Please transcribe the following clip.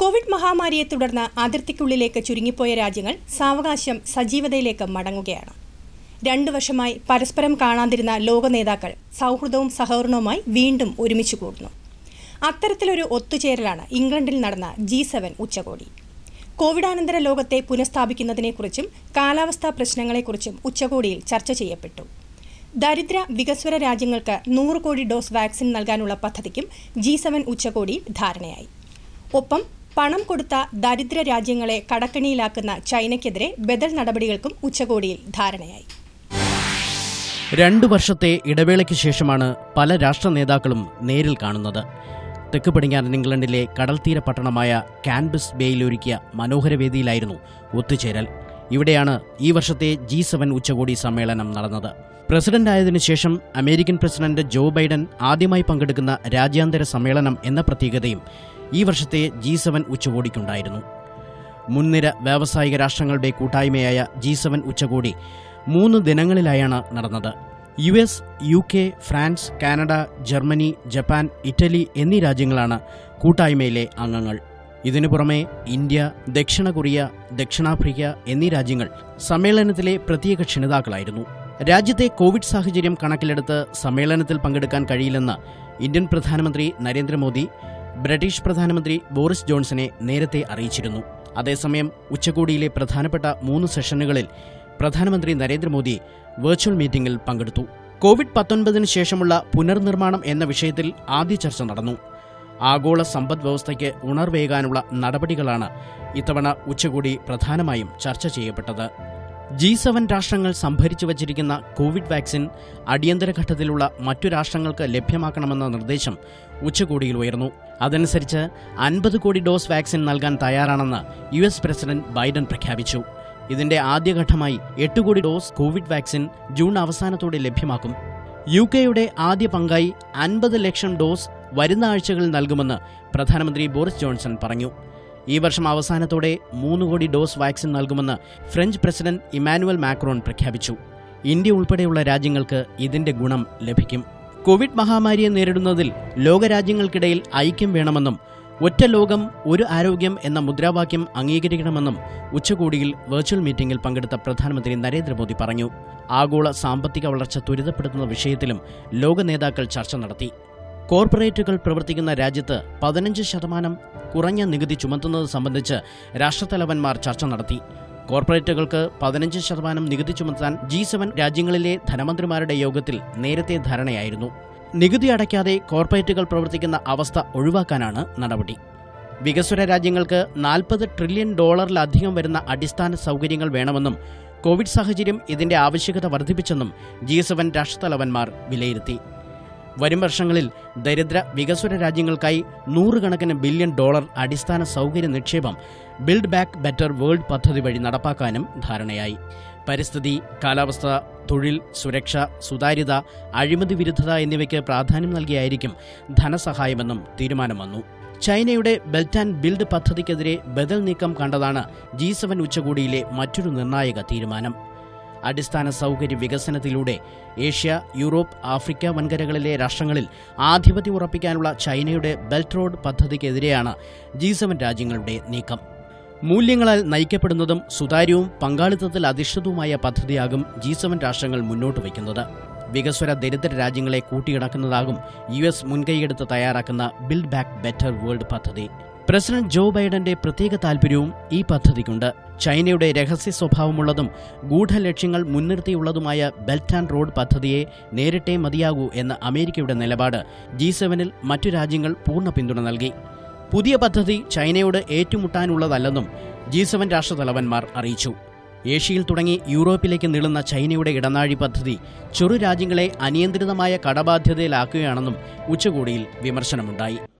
Covid മഹാമാരിയെ തുടർന്ന് അതിർത്തിക്കുള്ളിലേക്ക് ചുരുങ്ങിപ്പോയ രാജ്യങ്ങൾ സാവകാശം സജീവതയിലേക്ക് മടങ്ങുകയാണ് രണ്ടു വർഷമായി പരസ്പരം കാണാതിരുന്ന ലോക നേതാക്കൾ സൗഹൃദവും സഹകരണവുമായി വീണ്ടും ഒരുമിച്ച് കൂടുന്നു അത്തരത്തിലൊരു ഒത്തുചേരലാണ് ഇംഗ്ലണ്ടിൽ നടന്ന ജി സെവൻ ഉച്ചകോടി കോവിഡാനന്തര ലോകത്തെ പുനഃസ്ഥാപിക്കുന്നതിനെക്കുറിച്ചും കാലാവസ്ഥാ പ്രശ്നങ്ങളെക്കുറിച്ചും ഉച്ചകോടിയിൽ ചർച്ച ചെയ്യപ്പെട്ടു ദരിദ്ര വികസ്വര രാജ്യങ്ങൾക്ക് നൂറ് കോടി ഡോസ് വാക്സിൻ നൽകാനുള്ള പദ്ധതിക്കും ജി സെവൻ ഉച്ചകോടിയിൽ ധാരണയായി ഒപ്പം പണം കൊടുത്ത ദരിദ്ര രാജ്യങ്ങളെ കടക്കണിയിലാക്കുന്ന ചൈനയ്ക്കെതിരെ ബദൽ നടപടികൾക്കും ഉച്ചകോടിയിൽ ധാരണയായി രണ്ടു വർഷത്തെ ഇടവേളയ്ക്ക് ശേഷമാണ് പല രാഷ്ട്ര നേതാക്കളും നേരിൽ കാണുന്നത് തെക്ക് പടിഞ്ഞാറൻ ഇംഗ്ലണ്ടിലെ കടൽത്തീര പട്ടണമായ കാൻബസ് ബേയിൽ ഒരുക്കിയ മനോഹര വേദിയിലായിരുന്നു ഒത്തുചേരൽ ഇവിടെയാണ് ഈ വർഷത്തെ ജി സെവൻ ഉച്ചകോടി സമ്മേളനം നടന്നത് പ്രസിഡന്റായതിനു ശേഷം അമേരിക്കൻ പ്രസിഡന്റ് ജോ ബൈഡൻ ആദ്യമായി പങ്കെടുക്കുന്ന രാജ്യാന്തര സമ്മേളനം എന്ന പ്രത്യേകതയും ഈ വർഷത്തെ ജി സെവൻ ഉച്ചകോടിക്കുണ്ടായിരുന്നു മുൻനിര വ്യാവസായിക രാഷ്ട്രങ്ങളുടെ കൂട്ടായ്മയായ ജി സെവൻ ഉച്ചകോടി മൂന്ന് ദിനങ്ങളിലായാണ് നടന്നത് U S U K France Canada Germany Japan Italy എന്നീ രാജ്യങ്ങളാണ് കൂട്ടായ്മയിലെ അംഗങ്ങൾ ഇതിനു പുറമെ ഇന്ത്യ ദക്ഷിണ കൊറിയ ദക്ഷിണാഫ്രിക്ക എന്നീ രാജ്യങ്ങൾ സമ്മേളനത്തിലെ പ്രത്യേക ക്ഷണിതാക്കളായിരുന്നു രാജ്യത്തെ കോവിഡ് സാഹചര്യം കണക്കിലെടുത്ത് സമ്മേളനത്തിൽ പങ്കെടുക്കാൻ കഴിയില്ലെന്ന് ഇന്ത്യൻ പ്രധാനമന്ത്രി നരേന്ദ്രമോദി ബ്രിട്ടീഷ് പ്രധാനമന്ത്രി ബോറിസ് ജോൺസനെ നേരത്തെ അറിയിച്ചിരുന്നു അതേസമയം ഉച്ചകോടിയിലെ പ്രധാനപ്പെട്ട മൂന്ന് സെഷനുകളിൽ പ്രധാനമന്ത്രി നരേന്ദ്രമോദി വെർച്വൽ മീറ്റിംഗിൽ പങ്കെടുത്തു കോവിഡ് പത്തൊൻപതിന് ശേഷമുള്ള പുനർനിർമ്മാണം എന്ന വിഷയത്തിൽ ആദ്യ ചർച്ച നടന്നു ആഗോള സമ്പദ് വ്യവസ്ഥയ്ക്ക് ഉണർവേകാനുള്ള നടപടികളാണ് ഇത്തവണ ഉച്ചകോടി പ്രധാനമായും ചർച്ച ചെയ്യപ്പെട്ടത് ജി സെവൻ രാഷ്ട്രങ്ങൾ സംഭരിച്ചു വച്ചിരിക്കുന്ന കോവിഡ് വാക്സിൻ അടിയന്തര ഘട്ടത്തിലുള്ള മറ്റു രാഷ്ട്രങ്ങൾക്ക് ലഭ്യമാക്കണമെന്ന നിർദ്ദേശം ഉച്ചകോടിയിൽ ഉയർന്നു അതനുസരിച്ച് അൻപത് കോടി ഡോസ് വാക്സിൻ നൽകാൻ തയ്യാറാണെന്ന് യു എസ് പ്രസിഡന്റ് ബൈഡൻ പ്രഖ്യാപിച്ചു ഇതിന്റെ ആദ്യഘട്ടമായി എട്ട് കോടി ഡോസ് കോവിഡ് വാക്സിൻ ജൂൺ അവസാനത്തോടെ ലഭ്യമാക്കും യു കെയുടെ ആദ്യ പങ്കായി അൻപത് ലക്ഷം ഡോസ് വരുന്ന ആഴ്ചകളിൽ നൽകുമെന്ന് പ്രധാനമന്ത്രി ബോറിസ് ജോൺസൺ പറഞ്ഞു ഈ വർഷം അവസാനത്തോടെ മൂന്ന് കോടി ഡോസ് വാക്സിൻ നൽകുമെന്ന് ഫ്രഞ്ച് പ്രസിഡന്റ് ഇമാനുവൽ മാക്രോൺ പ്രഖ്യാപിച്ചു ഇന്ത്യ ഉൾപ്പെടെയുള്ള രാജ്യങ്ങൾക്ക് ഇതിന്റെ ഗുണം ലഭിക്കും കോവിഡ് മഹാമാരിയെ നേരിടുന്നതിൽ ലോകരാജ്യങ്ങൾക്കിടയിൽ ഐക്യം വേണമെന്നും ഒറ്റ ലോകം ഒരു ആരോഗ്യം എന്ന മുദ്രാവാക്യം അംഗീകരിക്കണമെന്നും ഉച്ചകോടിയിൽ വെർച്വൽ മീറ്റിംഗിൽ പങ്കെടുത്ത പ്രധാനമന്ത്രി നരേന്ദ്രമോദി പറഞ്ഞു ആഗോള സാമ്പത്തിക വളർച്ച ത്വരിതപ്പെടുത്തുന്ന വിഷയത്തിലും ലോക നേതാക്കൾ ചർച്ച നടത്തി കോർപ്പറേറ്റുകൾ പ്രവർത്തിക്കുന്ന രാജ്യത്ത് പതിനഞ്ച് ശതമാനം കുറഞ്ഞ നികുതി ചുമത്തുന്നത് സംബന്ധിച്ച് രാഷ്ട്രത്തലവന്മാർ ചർച്ച നടത്തി കോർപ്പറേറ്റുകൾക്ക് പതിനഞ്ച് ശതമാനം നികുതി ചുമത്താൻ ജി സെവൻ രാജ്യങ്ങളിലെ ധനമന്ത്രിമാരുടെ യോഗത്തിൽ നേരത്തെ ധാരണയായിരുന്നു നികുതി അടയ്ക്കാതെ കോർപ്പറേറ്റുകൾ പ്രവർത്തിക്കുന്ന അവസ്ഥ ഒഴിവാക്കാനാണ് നടപടി വികസ്വര രാജ്യങ്ങൾക്ക് നാൽപ്പത് ട്രില്യൺ ഡോളറിലധികം വരുന്ന അടിസ്ഥാന സൗകര്യങ്ങൾ വേണമെന്നും കോവിഡ് സാഹചര്യം ഇതിന്റെ ആവശ്യകത വർദ്ധിപ്പിച്ചെന്നും ജി സെവൻ രാഷ്ട്രത്തലവന്മാർ വിലയിരുത്തി വരും വർഷങ്ങളിൽ ദരിദ്ര വികസ്വര രാജ്യങ്ങൾക്കായി നൂറുകണക്കിന് ബില്യൺ ഡോളർ അടിസ്ഥാന സൗകര്യ നിക്ഷേപം ബിൽഡ് ബാക്ക് ബെറ്റർ വേൾഡ് പദ്ധതി വഴി നടപ്പാക്കാനും ധാരണയായി പരിസ്ഥിതി കാലാവസ്ഥ തൊഴിൽ സുരക്ഷ സുതാര്യത അഴിമതി വിരുദ്ധത എന്നിവയ്ക്ക് പ്രാധാന്യം നൽകിയായിരിക്കും ധനസഹായമെന്നും തീരുമാനം വന്നു ചൈനയുടെ ബെൽറ്റ് ആൻഡ് ബിൽഡ് പദ്ധതിക്കെതിരെ ബദൽ നീക്കം കണ്ടതാണ് ജി സെവൻ ഉച്ചകോടിയിലെ മറ്റൊരു നിർണായക തീരുമാനം അടിസ്ഥാന സൗകര്യ വികസനത്തിലൂടെ ഏഷ്യ യൂറോപ്പ് ആഫ്രിക്ക വൻകരകളിലെ രാഷ്ട്രങ്ങളിൽ ആധിപത്യം ഉറപ്പിക്കാനുള്ള ചൈനയുടെ ബെൽറ്റ് റോഡ് പദ്ധതിക്കെതിരെയാണ് ജി സെവൻ രാജ്യങ്ങളുടെ നീക്കം മൂല്യങ്ങളാൽ നയിക്കപ്പെടുന്നതും സുതാര്യവും പങ്കാളിത്തത്തിൽ അധിഷ്ഠിതവുമായ പദ്ധതിയാകും ജി സെവൻ രാഷ്ട്രങ്ങൾ മുന്നോട്ട് വയ്ക്കുന്നത് വികസ്വര ദരിദ്ര രാജ്യങ്ങളെ കൂട്ടിയിണക്കുന്നതാകും യു എസ് മുൻകൈയെടുത്ത് തയ്യാറാക്കുന്ന ബിൽഡ് ബാക്ക് ബെറ്റർ വേൾഡ് പദ്ധതി പ്രസിഡന്റ് ജോ ബൈഡന്റെ പ്രത്യേക താൽപര്യവും ഈ പദ്ധതിക്കുണ്ട് ചൈനയുടെ രഹസ്യ സ്വഭാവമുള്ളതും ഗൂഢലക്ഷ്യങ്ങൾ മുൻനിർത്തിയുള്ളതുമായ ബെൽറ്റ് ആൻഡ് റോഡ് പദ്ധതിയെ നേരിട്ടേ മതിയാകൂ എന്ന അമേരിക്കയുടെ നിലപാട് ജി സെവനിൽ മറ്റു രാജ്യങ്ങൾ പൂർണ്ണ പിന്തുണ നൽകി പുതിയ പദ്ധതി ചൈനയോട് ഏറ്റുമുട്ടാനുള്ളതല്ലെന്നും ജി സെവൻ രാഷ്ട്രതലവന്മാർ അറിയിച്ചു ഏഷ്യയിൽ തുടങ്ങി യൂറോപ്പിലേക്ക് നീളുന്ന ചൈനയുടെ ഇടനാഴി പദ്ധതി ചെറു രാജ്യങ്ങളെ അനിയന്ത്രിതമായ കടബാധ്യതയിലാക്കുകയാണെന്നും ഉച്ചകോടിയിൽ വിമർശനമുണ്ടായി